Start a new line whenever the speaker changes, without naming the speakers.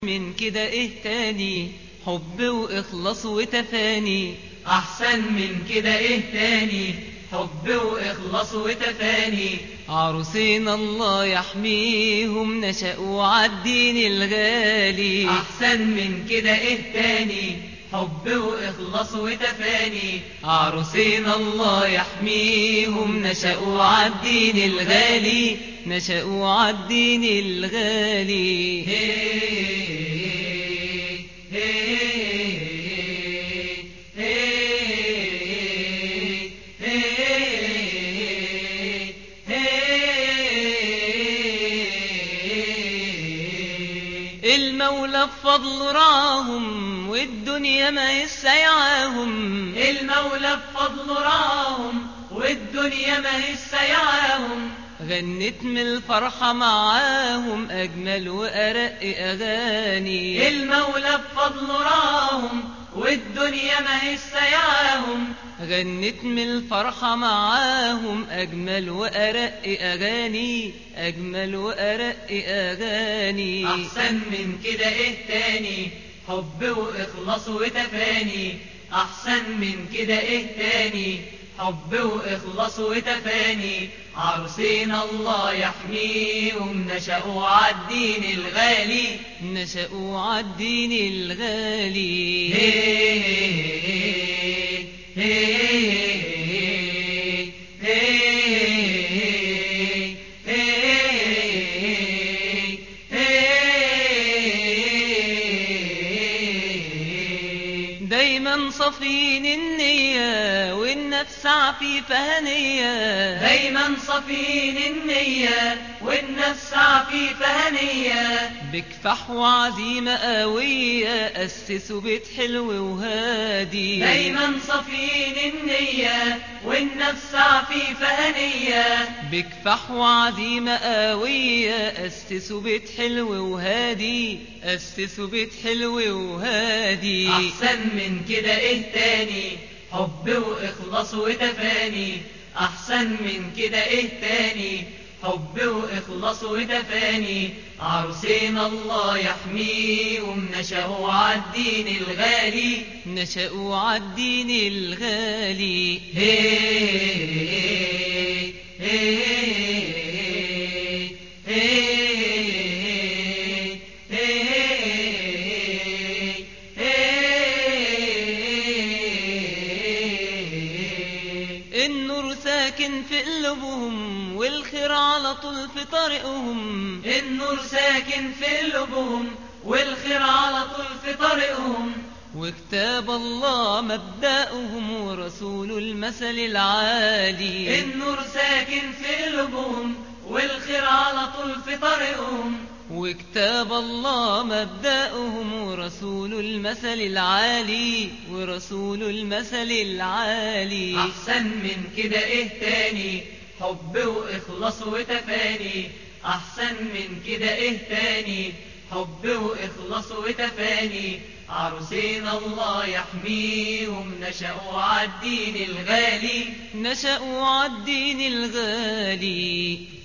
من كده ايه تاني حب واخلاص وتفاني
أحسن من كده إيه تاني حب وإخلاص وتفاني
عروسين الله يحميهم نشأوا عالدين الغالي
أحسن من كده إيه تاني حب وإخلاص وتفاني
عروسين الله يحميهم نشأوا عالدين الغالي نشأوا عالدين الغالي المولى بفضل راهم والدنيا ما يسيعاهم
المولى بفضل راهم والدنيا ما هي سيعاهم
غنت من الفرحة معاهم أجمل وأرق أغاني
المولى بفضل راهم والدنيا ما هي سيعاهم
غنت من الفرحة معاهم أجمل وأرق أغاني أجمل وأرق أغاني
أحسن من كده إيه تاني حب وإخلاص وتفاني أحسن من كده إيه تاني حب وإخلاص وتفاني عروسين الله يحميهم نشأوا عالدين الغالي
نشأوا عالدين الغالي
هي هي هي
دايما صفين النية والنفس عفيفة هنية
دايما صفين النية والنفس عفيفة هنية
بكفح وعزيمة قوية أسسوا بيت حلو وهادي
دايما صفين النية والنفس عفيفة هنية
بكفح وعزيمة قوية أسسوا بيت حلو وهادي أسسوا بيت حلو وهادي
أحسن من كده إيه تاني حب وإخلاص وتفاني أحسن من كده إيه تاني حب وإخلاص وتفاني عروسين الله يحميهم نشأوا عالدين الغالي
نشأوا عالدين الغالي
هي هي
النور ساكن في قلوبهم والخير على طول في طريقهم
النور ساكن في قلوبهم والخير على طول في طريقهم
وكتاب الله مبدأهم ورسول المثل العالي
النور ساكن في قلوبهم والخير على طول في طريقهم
وكتاب الله مبدأهم ورسول المثل العالي ورسول المثل العالي
أحسن من كده إيه تاني حب وإخلاص وتفاني أحسن من كده إيه تاني حب وإخلاص وتفاني عروسين الله يحميهم نشأوا عالدين الغالي
نشأوا عالدين الغالي